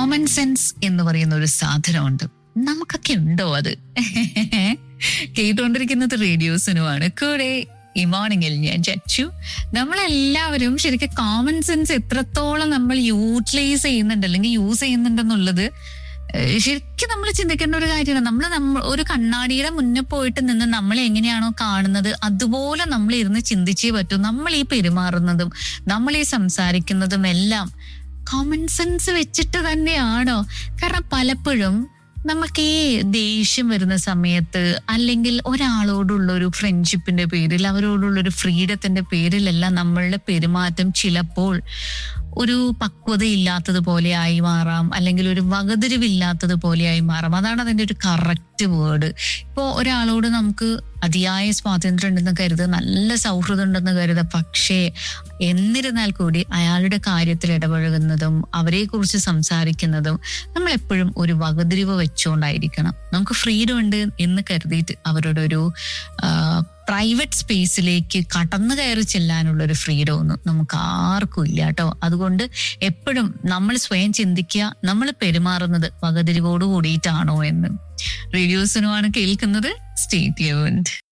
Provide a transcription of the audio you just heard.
common sense എന്ന് പറയുന്ന ഒരു സാധനമുണ്ട് നമുക്കൊക്കെ ഉണ്ടോ അത് കേട്ടുകൊണ്ടിരിക്കുന്നത് റേഡിയോസിനുമാണ് കൂടെ ഈ മോർണിംഗിൽ ഞാൻ ചച്ചു നമ്മളെല്ലാവരും ശരിക്കും കോമൺ സെൻസ് എത്രത്തോളം നമ്മൾ യൂട്ടിലൈസ് ചെയ്യുന്നുണ്ട് അല്ലെങ്കിൽ യൂസ് ചെയ്യുന്നുണ്ടെന്നുള്ളത് ഏഹ് ശരിക്കും നമ്മൾ ചിന്തിക്കേണ്ട ഒരു കാര്യമാണ് നമ്മൾ നമ്മ ഒരു കണ്ണാടിയുടെ മുന്നിൽ പോയിട്ട് നിന്ന് നമ്മളെ എങ്ങനെയാണോ കാണുന്നത് അതുപോലെ നമ്മൾ ഇരുന്ന് ചിന്തിച്ചേ പറ്റൂ നമ്മൾ ഈ പെരുമാറുന്നതും നമ്മൾ ഈ സംസാരിക്കുന്നതും എല്ലാം കോമൺ സെൻസ് വെച്ചിട്ട് തന്നെയാണോ കാരണം പലപ്പോഴും നമുക്ക് ഈ ദേഷ്യം വരുന്ന സമയത്ത് അല്ലെങ്കിൽ ഒരാളോടുള്ള ഒരു ഫ്രണ്ട്ഷിപ്പിന്റെ പേരിൽ അവരോടുള്ള ഒരു ഫ്രീഡത്തിന്റെ പേരിലെല്ലാം നമ്മളുടെ പെരുമാറ്റം ചിലപ്പോൾ ഒരു പക്വതയില്ലാത്തതുപോലെ ആയി മാറാം അല്ലെങ്കിൽ ഒരു വകതിരിവില്ലാത്തത് പോലെയായി മാറാം അതാണ് അതിന്റെ ഒരു കറക്റ്റ് വേർഡ് ഇപ്പോൾ ഒരാളോട് നമുക്ക് അതിയായ സ്വാതന്ത്ര്യം ഉണ്ടെന്ന് കരുതുക നല്ല സൗഹൃദം ഉണ്ടെന്ന് കരുതുക പക്ഷേ എന്നിരുന്നാൽ കൂടി അയാളുടെ കാര്യത്തിൽ ഇടപഴകുന്നതും അവരെ കുറിച്ച് സംസാരിക്കുന്നതും നമ്മൾ എപ്പോഴും ഒരു വകതിരിവ് വെച്ചുകൊണ്ടായിരിക്കണം നമുക്ക് ഫ്രീഡം ഉണ്ട് എന്ന് കരുതിയിട്ട് അവരുടെ ഒരു പ്രൈവറ്റ് സ്പേസിലേക്ക് കടന്നു കയറി ചെല്ലാനുള്ള ഒരു ഫ്രീഡം ഒന്നും നമുക്ക് ആർക്കും ഇല്ല കേട്ടോ അതുകൊണ്ട് എപ്പോഴും നമ്മൾ സ്വയം ചിന്തിക്കുക നമ്മൾ പെരുമാറുന്നത് വകതിരിവോട് കൂടിയിട്ടാണോ എന്ന് റേഡിയോസിനുമാണ് കേൾക്കുന്നത് സ്റ്റേറ്റ് യൂണ്ട്